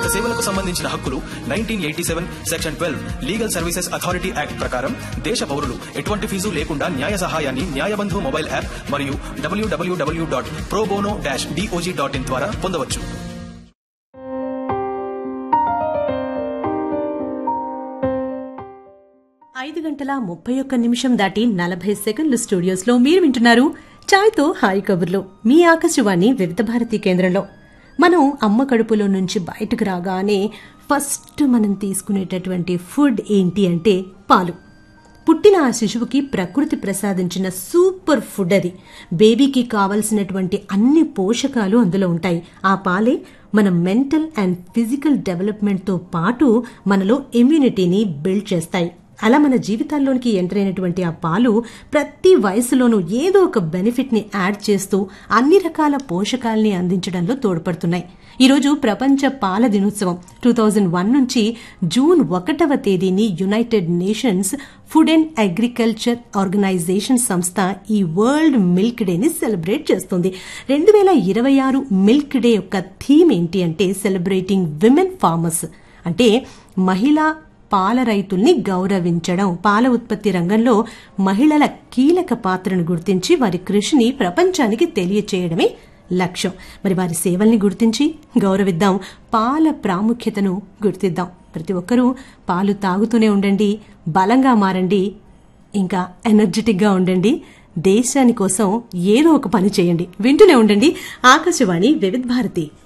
సేవలకు సంబంధించిన హక్కులు nineteen eighty seven section twelve legal services authority act ప్రకారం దేశ పౌరులు ఎటువంటి ఫీజు లేకుండా న్యాయ సహాయాన్ని న్యాయబంధు మొబైల్ యాప్ మరియు WWW dot probono dash DOJ dot in ద్వారా పొందవచ్చు ఐదు గంటల ముప్పై ఒక్క నిమిషం దాటి నలభై సెకండ్లు స్టూడియోస్లో మీరు వింటున్నారు చాయ్తో హాయ్ కబుర్లో మీ ఆకాశవాణి వివిధ భారతి కేంద్రంలో మనం అమ్మ కడుపులో నుంచి బయటకు రాగానే ఫస్ట్ మనం తీసుకునేటటువంటి ఫుడ్ ఏంటి అంటే పాలు పుట్టిన ఆ శిశువుకి ప్రకృతి ప్రసాదించిన సూపర్ ఫుడ్ అది బేబీకి కావలసినటువంటి అన్ని పోషకాలు అందులో ఉంటాయి ఆ పాలే మన మెంటల్ అండ్ ఫిజికల్ డెవలప్మెంట్తో పాటు మనలో ఇమ్యూనిటీని బిల్డ్ చేస్తాయి అలా మన జీవితాల్లోనికి ఎంటర్ అయినటువంటి ఆ పాలు ప్రతి వయసులోనూ ఏదో ఒక బెనిఫిట్ ని యాడ్ చేస్తూ అన్ని రకాల పోషకాల్ని అందించడంలో తోడ్పడుతున్నాయి ఈరోజు ప్రపంచ పాల దినోత్సవం టూ థౌజండ్ వన్ నుంచి జూన్ ఒకటవ తేదీని United Nations food and agriculture organisation సంస్థ ఈ వరల్డ్ మిల్క్ డేని సెలబ్రేట్ చేస్తుంది రెండు వేల ఇరవై ఆరు మిల్క్ డే యొక్క థీమ్ ఏంటి అంటే సెలబ్రేటింగ్ విమెన్ ఫార్మర్స్ అంటే మహిళా పాల రైతుల్ని గౌరవించడం పాల ఉత్పత్తి రంగంలో మహిళల కీలక పాత్రను గుర్తించి వారి కృషిని ప్రపంచానికి తెలియచేయడమే లక్ష్యం మరి వారి సేవల్ని గుర్తించి గౌరవిద్దాం పాల ప్రాముఖ్యతను గుర్తిద్దాం ప్రతి ఒక్కరూ పాలు తాగుతూనే ఉండండి బలంగా మారండి ఇంకా ఎనర్జెటిక్ గా ఉండండి దేశాని కోసం ఏదో ఒక పని చేయండి వింటూనే ఉండండి ఆకాశవాణి వివిధ భారతి